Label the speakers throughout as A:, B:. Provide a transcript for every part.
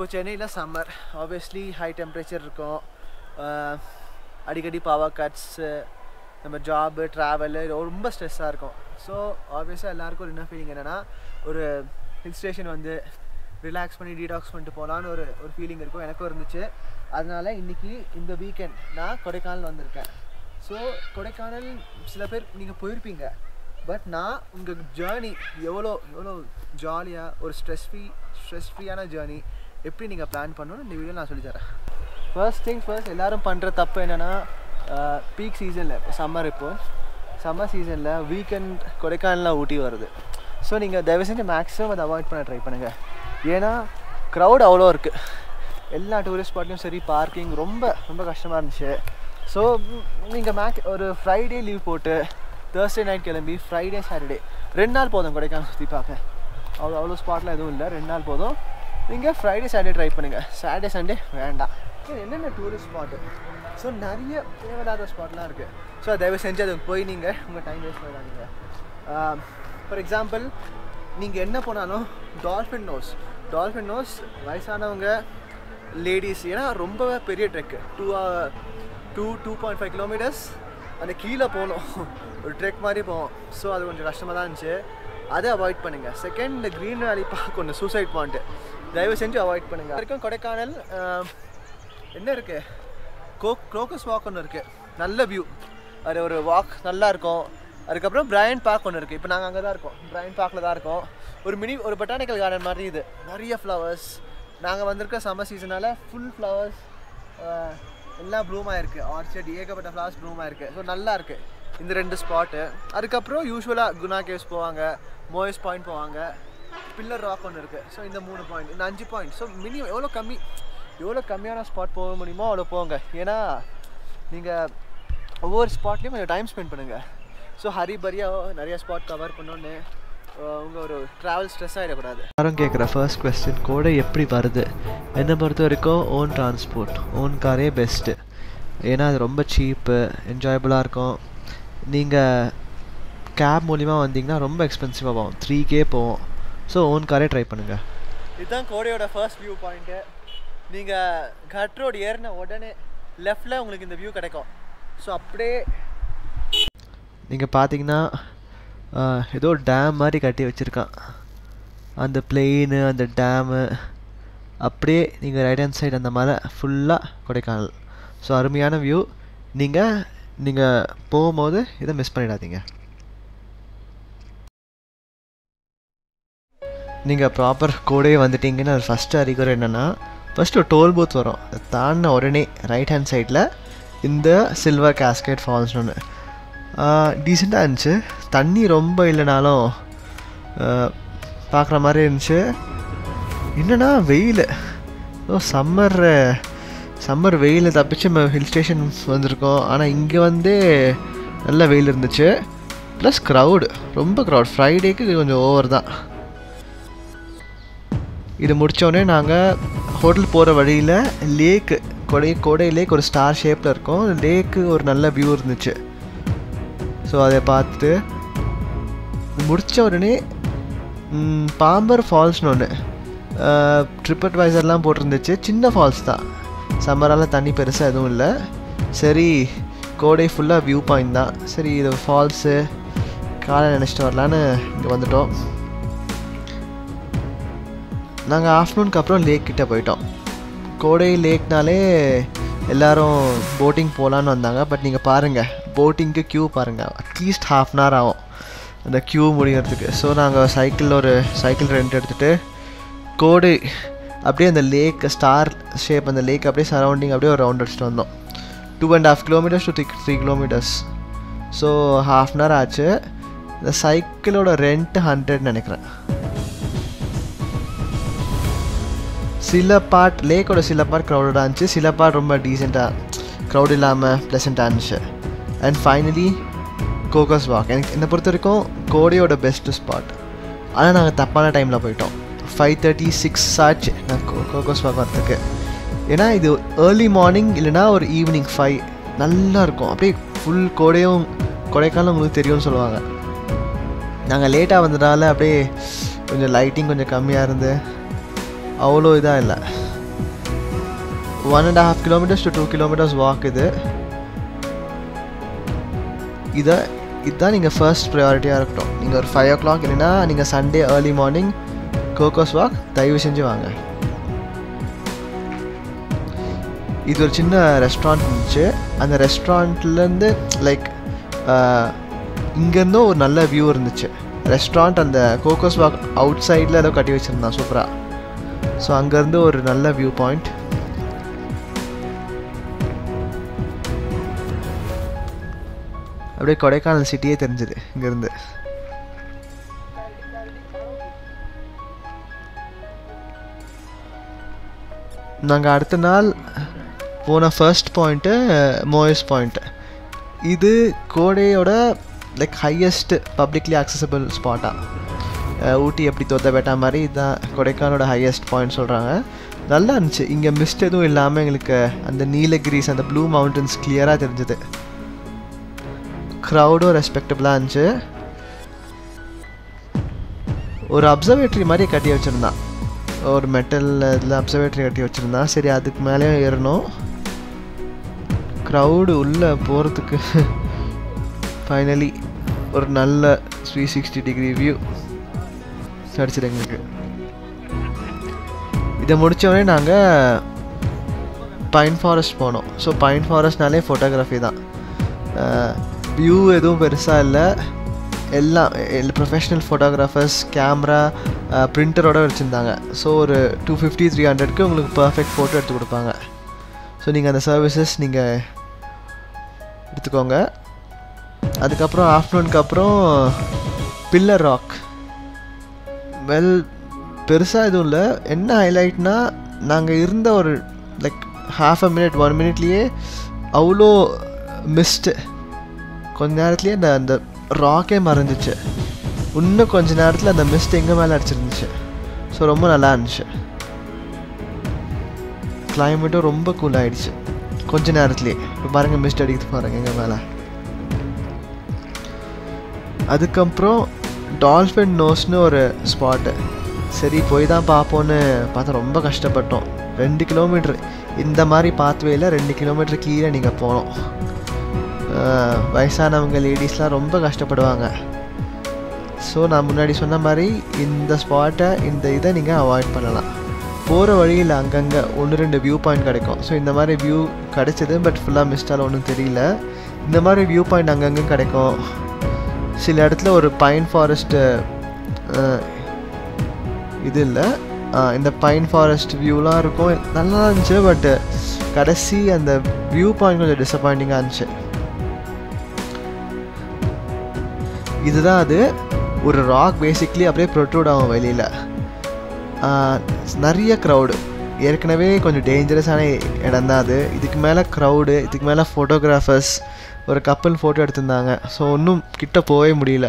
A: இப்போ சென்னையில் summer obviously high temperature இருக்கும் ஆஹ் அடிக்கடி பவர் கட்ஸு நம்ம ஜாபு ட்ராவலு ரொம்ப ஸ்ட்ரெஸ்ஸாக இருக்கும் ஸோ ஆப்வியஸாக எல்லாருக்கும் ஒரு என்ன ஃபீலிங் என்னென்னா ஒரு ஹில் ஸ்டேஷன் வந்து ரிலாக்ஸ் பண்ணி டீடாக்ஸ் பண்ணிட்டு போகலான்னு ஒரு ஒரு ஃபீலிங் இருக்கும் எனக்கும் இருந்துச்சு அதனால இன்னைக்கு இந்த வீக்கெண்ட் நான் கொடைக்கானல் வந்திருக்கேன் ஸோ கொடைக்கானல் சில பேர் நீங்கள் போயிருப்பீங்க பட் நான் உங்கள் ஜேர்னி எவ்வளோ எவ்வளோ ஜாலியாக ஒரு ஸ்ட்ரெஸ் ஃப்ரீ ஸ்ட்ரெஸ் ஃப்ரீயான ஜேர்னி எப்படி நீங்கள் பிளான் பண்ணணும்னு இந்த வீடியோ நான் சொல்லித்தரேன் ஃபர்ஸ்ட் திங்ஸ் ஃபர்ஸ்ட் எல்லாரும் பண்ணுற தப்பு என்னென்னா பீக் சீசனில் இப்போ சம்மர் இப்போ சம்மர் சீசனில் வீக்கெண்ட் கொடைக்கானலில் ஊட்டி வருது ஸோ நீங்கள் தயவு செஞ்சு மேக்ஸிமம் அதை அவாய்ட் பண்ண ட்ரை பண்ணுங்கள் ஏன்னா க்ரௌட் அவ்வளோ இருக்குது எல்லா டூரிஸ்ட் ஸ்பாட்லையும் சரி பார்க்கிங் ரொம்ப ரொம்ப கஷ்டமாக இருந்துச்சு ஸோ நீங்கள் மேக் ஒரு ஃப்ரைடே லீவ் போட்டு தேர்ஸ்டே நைட் கிளம்பி ஃப்ரைடே சாட்டர்டே ரெண்டு நாள் போதும் கொடைக்கானல் சுற்றி பார்க்க அவ்வளோ அவ்வளோ ஸ்பாட்லாம் எதுவும் இல்லை ரெண்டு நாள் போதும் நீங்கள் ஃப்ரைடே சாட்டர்டே ட்ரை பண்ணுங்கள் சாட்டர்டே சண்டே வேண்டாம் இது என்னென்ன டூரிஸ்ட் ஸ்பாட்டு ஸோ நிறைய தேவையில்லாத ஸ்பாட்லாம் இருக்குது ஸோ தயவு செஞ்சு அதுக்கு போய் நீங்கள் உங்கள் டைம் வேஸ்ட் பண்ணாதீங்க ஃபார் எக்ஸாம்பிள் நீங்கள் என்ன போனாலும் டால்ஃபின் நோஸ் டால்ஃபின் நோஸ் வயசானவங்க லேடிஸ் ஏன்னா ரொம்ப பெரிய trek two two two point five kilometers அந்த கீழே போகணும் ஒரு ட்ரெக் மாதிரி போவோம் ஸோ அது கொஞ்சம் கஷ்டமாக தான் இருந்துச்சு அதை அவாய்ட் பண்ணுங்கள் செகண்ட் இந்த க்ரீன் வேலி பார்க்க ஒன்று சூசைட் பாயிண்ட்டு தயவு செஞ்சு அவாய்ட் பண்ணுங்கள் வரைக்கும் கொடைக்கானல் ஆஹ், என்ன இருக்குது கோ க்ரோக்கஸ் வாக் ஒன்று இருக்குது நல்ல வியூ அது ஒரு வாக் நல்லா இருக்கும் அதுக்கப்புறம் பிரையன் பார்க் ஒன்று இருக்குது இப்போ நாங்கள் அங்கே தான் இருக்கோம் பிரையன் பார்க்கில் தான் இருக்கோம் ஒரு மினி ஒரு பொட்டானிக்கல் கார்டன் மாதிரி இது நிறைய ஃப்ளவர்ஸ் நாங்கள் வந்திருக்க சம்மர் சீசனால் ஃபுல் ஃப்ளவர்ஸ் எல்லாம் ப்ளூம் ஆயிருக்கு ஆர்ச்சர்ட் ஏகப்பட்ட ஃப்ளவர்ஸ் ப்ளூம் ஆயிருக்கு ஸோ நல்லா இருக்கு இந்த ரெண்டு ஸ்பாட்டு அதுக்கப்புறம் யூஸ்வலாக குணா கேவ்ஸ் போவாங்க மோயஸ் பாயிண்ட் போவாங்க பில்லர் ராக் ஒன்று இருக்குது ஸோ இந்த மூணு பாயிண்ட் இந்த அஞ்சு பாயிண்ட் ஸோ மினிமம் எவ்வளோ கம்மி எவ்வளோ கம்மியான ஸ்பாட் போக முடியுமோ அவ்வளோ போங்க ஏன்னா நீங்கள் ஒவ்வொரு ஸ்பாட்லேயும் கொஞ்சம் டைம் ஸ்பெண்ட் பண்ணுங்கள் ஸோ ஹரிபரியாக நிறைய ஸ்பாட் கவர் பண்ணோன்னு உங்கள் ஒரு ட்ராவல் ஸ்ட்ரெஸ் ஆகிடக்கூடாது
B: யாரும் கேட்குற ஃபர்ஸ்ட் கொஸ்டின் கோடை எப்படி வருது என்னை பொறுத்த வரைக்கும் ஓன் டிரான்ஸ்போர்ட் ஓன் காரே பெஸ்ட்டு ஏன்னா அது ரொம்ப சீப்பு என்ஜாயபுளாக இருக்கும் நீங்கள் கேப் மூலிமா வந்தீங்கன்னா ரொம்ப எக்ஸ்பென்சிவாக போகும் த்ரீ கே போவோம் ஸோ ஓன் காரே ட்ரை பண்ணுங்கள்
A: இதுதான் கோடையோட ஃபர்ஸ்ட் வியூ பாயிண்ட்டு நீங்கள் கட் ரோடு ஏறின உடனே லெஃப்டில் உங்களுக்கு இந்த வியூ கிடைக்கும் ஸோ அப்படியே
B: நீங்கள் பார்த்தீங்கன்னா ஆஹ், ஏதோ டேம் மாதிரி கட்டி வச்சுருக்கான் அந்த பிளெயின் அந்த டேமு அப்படியே நீங்கள் ரைட் ஹேண்ட் சைடு அந்த மலை ஃபுல்லாக கொடைக்கானல் ஸோ அருமையான வியூ நீங்கள் நீங்கள் போகும்போது இதை மிஸ் பண்ணிடாதீங்க நீங்கள் ப்ராப்பர் கூடவே வந்துட்டீங்கன்னு ஒரு ஃபஸ்ட்டு அறிகுறி என்னென்னா ஃபஸ்ட்டு ஒரு டோல் பூத் வரும் அதை தாண்டின உடனே ரைட் ஹேண்ட் சைடில் இந்த சில்வர் கேஸ்கேட் ஃபால்ஸ்னு ஒன்று டீசெண்டாக இருந்துச்சு தண்ணி ரொம்ப இல்லைனாலும் பார்க்குற மாதிரி இருந்துச்சு என்னன்னா வெயில் ஓ சம்மர் சம்மர் வெயில் தப்பிச்சு நம்ம ஹில் ஸ்டேஷன் வந்திருக்கோம் ஆனால் இங்கே வந்து நல்ல வெயில் இருந்துச்சு ப்ளஸ் க்ரௌடு ரொம்ப க்ரௌட் ஃப்ரைடேக்கு கொஞ்சம் ஓவர் தான் இது முடித்தோடனே நாங்கள் ஹோட்டல் போகிற வழியில் லேக்கு கொடை கோடை லேக் ஒரு ஸ்டார் ஷேப்பில் இருக்கும் லேக்கு ஒரு நல்ல வியூ இருந்துச்சு ஸோ அதை பார்த்துட்டு முடித்த உடனே ம், பாம்பர் ஃபால்ஸ்னு ஒன்று ட்ரிப் அட்வைசர்லாம் போட்டிருந்துச்சு சின்ன ஃபால்ஸ் தான் சம்மரால் தண்ணி பெருசாக எதுவும் இல்லை சரி கோடை ஃபுல்லாக வியூ பாயிண்ட் தான் சரி இது ஃபால்ஸு காலை நினச்சிட்டு வரலான்னு இங்கே வந்துட்டோம் நாங்கள் ஆஃப்டர்நூனுக்கு அப்புறம் லேக் கிட்ட போயிட்டோம் கோடை லேக்னாலே எல்லாரும் போட்டிங் போகலான்னு வந்தாங்க பட் நீங்கள் பாருங்கள் போட்டிங்க்கு க்யூ பாருங்கள் அட்லீஸ்ட் ஹாஃப் அன் ஹவர் ஆகும் அந்த க்யூ முடியறதுக்கு ஸோ நாங்கள் சைக்கிளில் ஒரு சைக்கிள் ரெண்ட் எடுத்துகிட்டு கோடை அப்படியே அந்த லேக் ஸ்டார் ஷேப் அந்த லேக் அப்படியே சரௌண்டிங் அப்படியே ஒரு ரவுண்ட் அடிச்சுட்டு வந்தோம் two and half kilometers to three three kilometers so half an hour ஆச்சு இந்த சைக்கிளோட ரெண்ட் ஹண்ட்ரட் நினைக்கிறேன் சில பார்ட் லேக்கோட சில பார்ட் க்ரௌடடாக இருந்துச்சு சில பார்ட் ரொம்ப டீசெண்டாக க்ரௌட் இல்லாமல் ப்ளசண்ட்டாக இருந்துச்சு அண்ட் ஃபைனலி கோகஸ் வாக் எனக்கு என்னை பொறுத்த வரைக்கும் கோடையோட பெஸ்ட்டு ஸ்பாட் ஆனால் நாங்கள் தப்பான டைமில் போயிட்டோம் ஃபைவ் தேர்ட்டி சிக்ஸ் ஆச்சு நான் கோகஸ் வாக் வரத்துக்கு ஏன்னா இது ஏர்லி மார்னிங் இல்லைனா ஒரு ஈவினிங் ஃபைவ் நல்லா இருக்கும் அப்படியே ஃபுல் கோடையும் கொடைக்கானல் உங்களுக்கு தெரியும்னு சொல்லுவாங்க நாங்கள் லேட்டாக வந்ததால அப்படியே கொஞ்சம் லைட்டிங் கொஞ்சம் கம்மியாக இருந்து அவ்வளோ இதாக இல்லை one and half kilometers to two kilometers walk இது இதை இதுதான் நீங்கள் ஃபர்ஸ்ட் ப்ரையாரிட்டியாக இருக்கட்டும் நீங்கள் ஒரு ஃபைவ் ஓ கிளாக் இல்லைன்னா நீங்கள் Sunday early morning Coaker's walk தயவு செஞ்சு வாங்க இது ஒரு சின்ன ரெஸ்டாரண்ட் இருந்துச்சு அந்த ரெஸ்டாரண்ட்லேருந்து லைக் இங்கேருந்தும் ஒரு நல்ல வியூ இருந்துச்சு ரெஸ்டாரண்ட் அந்த கோகோஸ் வாக் அவுட் சைடில் ஏதோ கட்டி வச்சுருந்தான் சூப்பராக ஸோ அங்கேருந்து ஒரு நல்ல வியூ பாயிண்ட் அப்படியே கொடைக்கானல் சிட்டியே தெரிஞ்சுது இங்கேருந்து நாங்கள் அடுத்த நாள் போன ஃபர்ஸ்ட் பாயிண்ட்டு மோயஸ் பாயிண்ட்டு இது கோடையோட லைக் ஹையஸ்ட் பப்ளிக்லி அக்சசபிள் ஸ்பாட்டாக ஊட்டி எப்படி தோத்த பேட்டா மாதிரி இதுதான் கொடைக்கானோட ஹையஸ்ட் பாயிண்ட் சொல்கிறாங்க நல்லா இருந்துச்சு இங்கே மிஸ்ட் எதுவும் இல்லாமல் எங்களுக்கு அந்த நீலகிரிஸ் அந்த ப்ளூ மவுண்டன்ஸ் கிளியராக தெரிஞ்சுது க்ரௌடும் ரெஸ்பெக்டபுளாக இருந்துச்சு ஒரு அப்சர்வேட்டரி மாதிரி கட்டி வச்சுருந்தான் ஒரு மெட்டல் இதில் அப்சர்வேட்டரி கட்டி வச்சுருந்தான் சரி அதுக்கு மேலேயும் ஏறணும் க்ரௌடு உள்ளே போகிறதுக்கு ஃபைனலி ஒரு நல்ல த்ரீ சிக்ஸ்டி டிகிரி வியூ கிடச்சிது எங்களுக்கு இதை முடித்தோடனே நாங்கள் பைன் ஃபாரஸ்ட் போனோம் ஸோ பைன் ஃபாரஸ்ட்னாலே ஃபோட்டோகிராஃபி தான் வியூ எதுவும் பெருசாக இல்லை எல்லாம் ப்ரொஃபஷ்னல் ஃபோட்டோகிராஃபர்ஸ் கேமரா பிரிண்டரோட வச்சுருந்தாங்க ஸோ ஒரு டூ ஃபிஃப்டி த்ரீ ஹண்ட்ரட்க்கு உங்களுக்கு பர்ஃபெக்ட் ஃபோட்டோ எடுத்து கொடுப்பாங்க ஸோ நீங்கள் அந்த சர்வீசஸ் நீங்கள் எடுத்துக்கோங்க அதுக்கப்புறம் ஆஃப்டர்நூனுக்கு அப்புறம் பில்லர் ராக் வெல் பெருசாக எதுவும் இல்லை என்ன ஹைலைட்னா நாங்கள் இருந்த ஒரு like half a minute one மினிட்லேயே அவ்வளோ மிஸ்ட்டு கொஞ்ச நேரத்துலேயே அந்த அந்த ராக்கே மறைஞ்சிச்சு இன்னும் கொஞ்ச நேரத்தில் அந்த மிஸ்ட் எங்கள் மேலே அடிச்சிருந்துச்சு ஸோ ரொம்ப நல்லா இருந்துச்சு கிளைமேட்டும் ரொம்ப கூல் ஆகிடுச்சு கொஞ்ச நேரத்துலேயே இப்போ பாருங்கள் மிஸ்ட் அடிக்கிறது பாருங்கள் எங்கள் மேலே அதுக்கப்புறம் டால்ஃபின் நோஸ்னு ஒரு ஸ்பாட்டு சரி போய் தான் பார்ப்போன்னு பார்த்தா ரொம்ப கஷ்டப்பட்டோம் ரெண்டு கிலோமீட்ரு இந்த மாதிரி பாத்வேயில் ரெண்டு கிலோமீட்டர் கீழே நீங்கள் போகணும் வயசானவங்க லேடிஸ்லாம் ரொம்ப கஷ்டப்படுவாங்க ஸோ நான் முன்னாடி சொன்ன மாதிரி இந்த ஸ்பாட்டை இந்த இதை நீங்கள் அவாய்ட் பண்ணலாம் போகிற வழியில் அங்கங்கே ஒன்று ரெண்டு வியூ பாயிண்ட் கிடைக்கும் ஸோ இந்த மாதிரி வியூ கிடைச்சது பட் ஃபுல்லாக மிஸ்டால் ஒன்றும் தெரியல இந்த மாதிரி வியூ பாயிண்ட் அங்கங்கே கிடைக்கும் சில இடத்துல ஒரு பைன் ஃபாரஸ்ட்டு இது இல்லை இந்த பைன் ஃபாரஸ்ட் வியூலாம் இருக்கும் நல்லா இருந்துச்சு பட்டு கடைசி அந்த வியூ பாயிண்ட் கொஞ்சம் டிசப்பாயிண்டிங்காக இருந்துச்சு இதுதான் அது ஒரு ராக் பேசிக்லி அப்படியே ப்ரொட்ரூட் ஆகும் வெளியில் நிறைய க்ரௌடு ஏற்கனவே கொஞ்சம் டேஞ்சரஸான இடம் தான் அது இதுக்கு மேலே க்ரௌடு இதுக்கு மேலே ஃபோட்டோகிராஃபர்ஸ் ஒரு கப்பல் ஃபோட்டோ எடுத்திருந்தாங்க ஸோ ஒன்றும் கிட்ட போகவே முடியல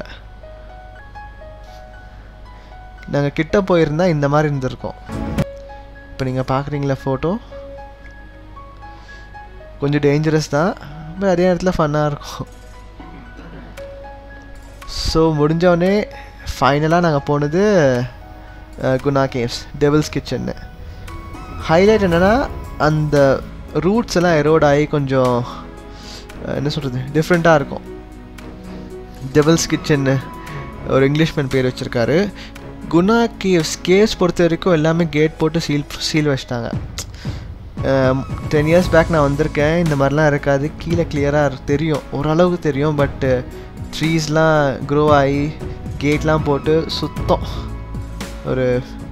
B: நாங்கள் கிட்ட போயிருந்தால் இந்த மாதிரி இருந்திருக்கோம் இப்போ நீங்கள் பார்க்குறீங்களா ஃபோட்டோ கொஞ்சம் டேஞ்சரஸ் தான் பட் அதே நேரத்தில் ஃபன்னாக இருக்கும் ஸோ முடிஞ்சோடனே ஃபைனலாக நாங்கள் போனது குணா கேவ்ஸ் டெவில்ஸ் கிச்சன்னு ஹைலைட் என்னென்னா அந்த ரூட்ஸ் எல்லாம் எரோட் ஆகி கொஞ்சம் என்ன சொல்கிறது டிஃப்ரெண்ட்டாக இருக்கும் டெவில்ஸ் கிச்சன்னு ஒரு இங்கிலீஷ்மேன் பேர் வச்சுருக்காரு குணா கேவ்ஸ் கேவ்ஸ் பொறுத்த வரைக்கும் எல்லாமே கேட் போட்டு சீல் சீல் வச்சிட்டாங்க டென் இயர்ஸ் பேக் நான் வந்திருக்கேன் இந்த மாதிரிலாம் இருக்காது கீழே கிளியராக தெரியும் ஓரளவுக்கு தெரியும் பட்டு ட்ரீஸ்லாம் க்ரோ ஆகி கேட்லாம் போட்டு சுத்தம் ஒரு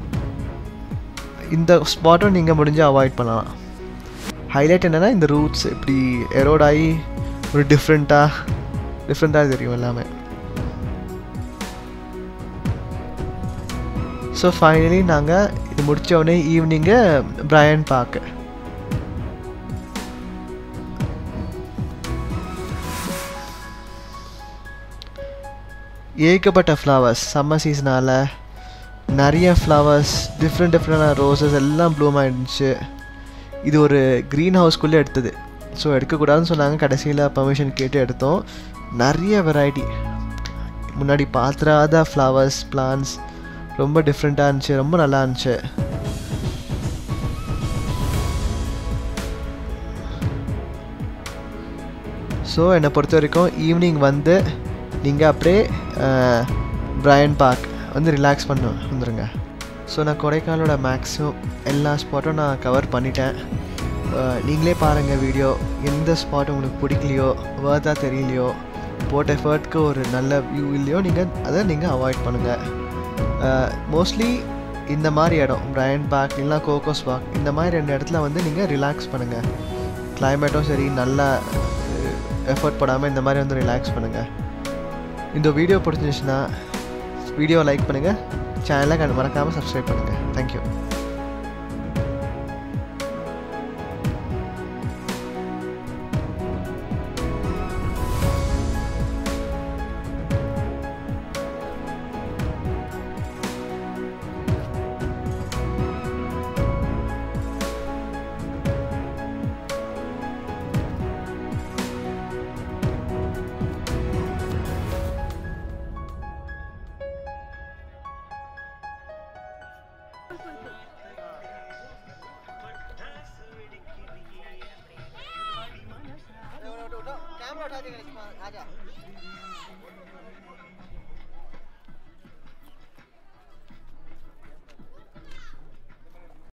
B: இந்த ஸ்பாட்டும் நீங்கள் முடிஞ்சால் அவாய்ட் பண்ணலாம் ஹைலைட் என்னென்னா இந்த ரூட்ஸ் இப்படி எரோட் ஆகி ஒரு டிஃப்ரெண்ட்டாக டிஃப்ரெண்ட்டாக தெரியும் எல்லாமே ஸோ ஃபைனலி நாங்கள் இது முடித்த உடனே ஈவினிங்கு பிரையன் பார்க்கு ஏகப்பட்ட ஃப்ளவர்ஸ் சம்மர் சீசனால் நிறைய ஃப்ளவர்ஸ் டிஃப்ரெண்ட் டிஃப்ரெண்டான ரோசஸ் எல்லாம் ப்ளூம் ஆகிடுச்சு இது ஒரு க்ரீன் ஹவுஸ்க்குள்ளே எடுத்தது ஸோ எடுக்கக்கூடாதுன்னு சொன்னாங்க கடைசியில் பர்மிஷன் கேட்டு எடுத்தோம் நிறைய வெரைட்டி முன்னாடி பார்த்துறாத ஃப்ளவர்ஸ் பிளான்ஸ் ரொம்ப டிஃப்ரெண்ட்டாக இருந்துச்சு ரொம்ப நல்லா இருந்துச்சு ஸோ என்னை பொறுத்த வரைக்கும் ஈவினிங் வந்து நீங்கள் அப்படியே பிரையன் பார்க் வந்து ரிலாக்ஸ் பண்ண வந்துடுங்க ஸோ நான் கொடைக்கானலோட மேக்ஸிமம் எல்லா ஸ்பாட்டும் நான் கவர் பண்ணிட்டேன் அஹ், நீங்களே பாருங்கள் வீடியோ எந்த ஸ்பாட் உங்களுக்கு பிடிக்கலையோ வேர்த்தாக தெரியலையோ போட்ட எஃபர்ட்க்கு ஒரு நல்ல வியூ இல்லையோ நீங்கள் அதை நீங்கள் அவாய்ட் பண்ணுங்கள் மோஸ்ட்லி இந்த மாதிரி இடம் பிரையன் பார்க் இல்லைனா கோகோஸ் பார்க் இந்த மாதிரி ரெண்டு இடத்துல வந்து நீங்கள் ரிலாக்ஸ் பண்ணுங்கள் கிளைமேட்டும் சரி நல்லா எஃபர்ட் போடாமல் இந்த மாதிரி வந்து ரிலாக்ஸ் பண்ணுங்கள் இந்த வீடியோ பிடிச்சிருந்துச்சுன்னா வீடியோ லைக் பண்ணுங்கள் சேனலை கண்டு மறக்காமல் சப்ஸ்கிரைப் பண்ணுங்கள் தேங்க்யூ
A: कैमरा उठा देगा इसमें आ जा